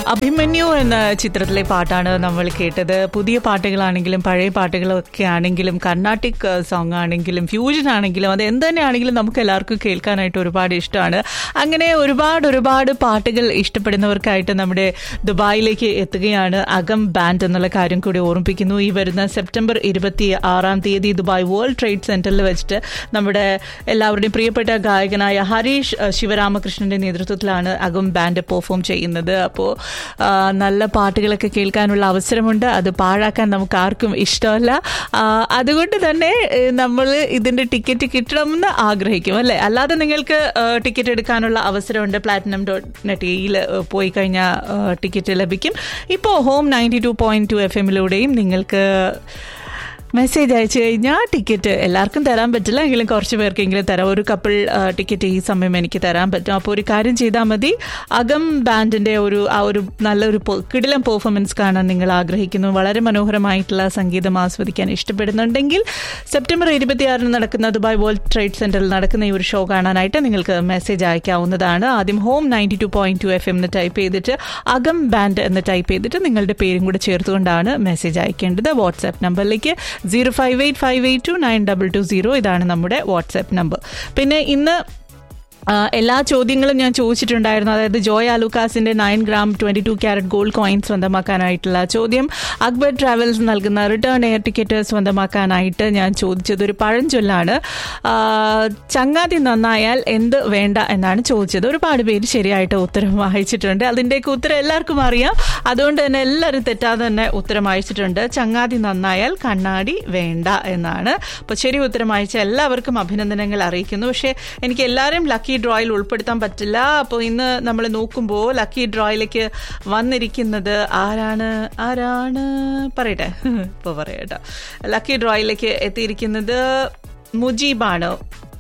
അഭിമന്യു എന്ന ചിത്രത്തിലെ പാട്ടാണ് നമ്മൾ കേട്ടത് പുതിയ പാട്ടുകളാണെങ്കിലും പഴയ പാട്ടുകളൊക്കെ ആണെങ്കിലും കർണാട്ടിക് സോങ് ആണെങ്കിലും ഫ്യൂഷൻ ആണെങ്കിലും അത് എന്ത് തന്നെയാണെങ്കിലും നമുക്ക് എല്ലാവർക്കും കേൾക്കാനായിട്ട് ഒരുപാട് ഇഷ്ടമാണ് അങ്ങനെ ഒരുപാട് ഒരുപാട് പാട്ടുകൾ ഇഷ്ടപ്പെടുന്നവർക്കായിട്ട് നമ്മുടെ ദുബായിലേക്ക് എത്തുകയാണ് അകം ബാൻഡ് എന്നുള്ള കാര്യം കൂടി ഓർമ്മിപ്പിക്കുന്നു ഈ വരുന്ന സെപ്റ്റംബർ ഇരുപത്തി ആറാം തീയതി ദുബായ് വേൾഡ് ട്രേഡ് സെന്ററിൽ വെച്ചിട്ട് നമ്മുടെ എല്ലാവരുടെയും പ്രിയപ്പെട്ട ഗായകനായ ഹരീഷ് അഹ്, ശിവരാമകൃഷ്ണന്റെ നേതൃത്വത്തിലാണ് അകം ബാൻഡ് പെർഫോം ചെയ്യുന്നത് അപ്പോൾ നല്ല പാട്ടുകളൊക്കെ കേൾക്കാനുള്ള അവസരമുണ്ട് അത് പാഴാക്കാൻ നമുക്ക് ആർക്കും ഇഷ്ടമല്ല ആ, അതുകൊണ്ട് തന്നെ നമ്മൾ ഇതിന്റെ ടിക്കറ്റ് കിട്ടണമെന്ന് ആഗ്രഹിക്കും അല്ലേ അല്ലാതെ നിങ്ങൾക്ക് ടിക്കറ്റ് എടുക്കാനുള്ള അവസരമുണ്ട് പ്ലാറ്റിനം ഡോട്ട് നെറ്റിയിൽ പോയി കഴിഞ്ഞാൽ ടിക്കറ്റ് ലഭിക്കും ഇപ്പോൾ home ninety two point two F എമ്മിലൂടെയും നിങ്ങൾക്ക് മെസ്സേജ് അയച്ചു കഴിഞ്ഞാൽ ടിക്കറ്റ് എല്ലാവർക്കും തരാൻ പറ്റില്ല എങ്കിലും കുറച്ച് പേർക്കെങ്കിലും തരാം ഒരു കപ്പിൾ ടിക്കറ്റ് ഈ സമയം എനിക്ക് തരാൻ പറ്റും അപ്പോൾ ഒരു കാര്യം ചെയ്താൽ മതി അകം ബാൻഡിന്റെ ഒരു ആ ഒരു നല്ലൊരു പോ- കിടിലം പെർഫോമൻസ് കാണാൻ നിങ്ങൾ ആഗ്രഹിക്കുന്നു വളരെ മനോഹരമായിട്ടുള്ള സംഗീതം ആസ്വദിക്കാൻ ഇഷ്ടപ്പെടുന്നുണ്ടെങ്കിൽ സെപ്റ്റംബർ ഇരുപത്തിയാറിന് നടക്കുന്ന ദുബായ് വേൾഡ് ട്രേഡ് സെന്ററിൽ നടക്കുന്ന ഈ ഒരു ഷോ കാണാനായിട്ട് നിങ്ങൾക്ക് മെസ്സേജ് അയക്കാവുന്നതാണ് ആദ്യം home ninety two point two F എന്ന് ടൈപ്പ് ചെയ്തിട്ട് അകം ബാൻഡ് എന്ന് ടൈപ്പ് ചെയ്തിട്ട് നിങ്ങളുടെ പേരും കൂടെ ചേർത്തുകൊണ്ടാണ് മെസ്സേജ് അയക്കേണ്ടത് വാട്സാപ്പ് നമ്പറിലേക്ക് zero five eight five eight two nine double two zero ഇതാണ് നമ്മുടെ വാട്സാപ്പ് നമ്പർ പിന്നെ ഇന്ന് ആ, എല്ലാ ചോദ്യങ്ങളും ഞാൻ ചോദിച്ചിട്ടുണ്ടായിരുന്നു അതായത് ജോയ് ആലൂക്കാസിന്റെ nine gram twenty two carat gold coin സ്വന്തമാക്കാനായിട്ടുള്ള ചോദ്യം അക്ബർ ട്രാവൽസ് നൽകുന്ന റിട്ടേൺ എയർ ടിക്കറ്റ് സ്വന്തമാക്കാനായിട്ട് ഞാൻ ചോദിച്ചത് ഒരു പഴഞ്ചൊല്ലാണ് ആ, ചങ്ങാതി നന്നായാൽ എന്ത് വേണ്ട എന്നാണ് ചോദിച്ചത് ഒരുപാട് പേര് ശരിയായിട്ട് ഉത്തരം വായിച്ചിട്ടുണ്ട് അതിൻ്റെയൊക്കെ ഉത്തരം എല്ലാവർക്കും അറിയാം അതുകൊണ്ട് തന്നെ എല്ലാവരും തെറ്റാതെ തന്നെ ഉത്തരം അയച്ചിട്ടുണ്ട് ചങ്ങാതി നന്നായാൽ കണ്ണാടി വേണ്ട എന്നാണ് അപ്പോൾ ശരി ഉത്തരം അയച്ച എല്ലാവർക്കും അഭിനന്ദനങ്ങൾ അറിയിക്കുന്നു പക്ഷേ എനിക്ക് എല്ലാവരും ലക്കി ഡ്രോയിൽ ഉൾപ്പെടുത്താൻ പറ്റില്ല അപ്പോൾ ഇന്ന് നമ്മൾ നോക്കുമ്പോൾ ലക്കി ഡ്രോയിലേക്ക് വന്നിരിക്കുന്നത് ആരാണ് ആരാണ് പറയട്ടെ ഇപ്പോൾ പറയട്ടോ ലക്കി ഡ്രോയിലേക്ക് എത്തിയിരിക്കുന്നത് മുജീബാണ്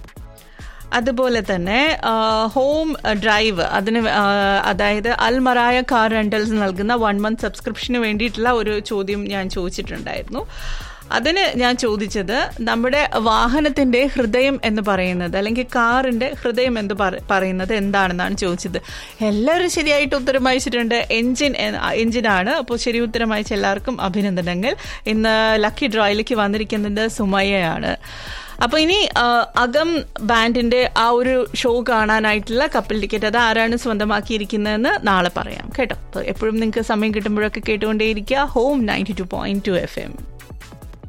അതുപോലെ തന്നെ ആ, ഹോം ഡ്രൈവ് അതിന് ആ, അതായത് അൽമറായ കാർ റെന്റൽസ് നൽകുന്ന വൺ മന്ത് സബ്സ്ക്രിപ്ഷന് വേണ്ടിയിട്ടുള്ള ഒരു ചോദ്യം ഞാൻ ചോദിച്ചിട്ടുണ്ടായിരുന്നു അതിന് ഞാൻ ചോദിച്ചത് നമ്മുടെ വാഹനത്തിന്റെ ഹൃദയം എന്ന് പറയുന്നത് അല്ലെങ്കിൽ കാറിന്റെ ഹൃദയം എന്ന് പറ- പറയുന്നത് എന്താണെന്നാണ് ചോദിച്ചത് എല്ലാവരും ശരിയായിട്ട് ഉത്തരം അയച്ചിട്ടുണ്ട് എഞ്ചിൻ എഞ്ചിനാണ് അപ്പോൾ ശരി ഉത്തരം അയച്ച എല്ലാവർക്കും അഭിനന്ദനങ്ങൾ ഇന്ന് ലക്കി ഡ്രോയിലേക്ക് വന്നിരിക്കുന്നത് സുമയ്യയാണ് അപ്പൊ ഇനി ആ, അകം ബാൻഡിന്റെ ആ ഒരു ഷോ കാണാനായിട്ടുള്ള കപ്പിൾ ടിക്കറ്റ് അത് ആരാണ് സ്വന്തമാക്കിയിരിക്കുന്നതെന്ന് നാളെ പറയാം കേട്ടോ അപ്പൊ എപ്പോഴും നിങ്ങൾക്ക് സമയം കിട്ടുമ്പോഴൊക്കെ കേട്ടുകൊണ്ടേയിരിക്കുക home ninety two point two F M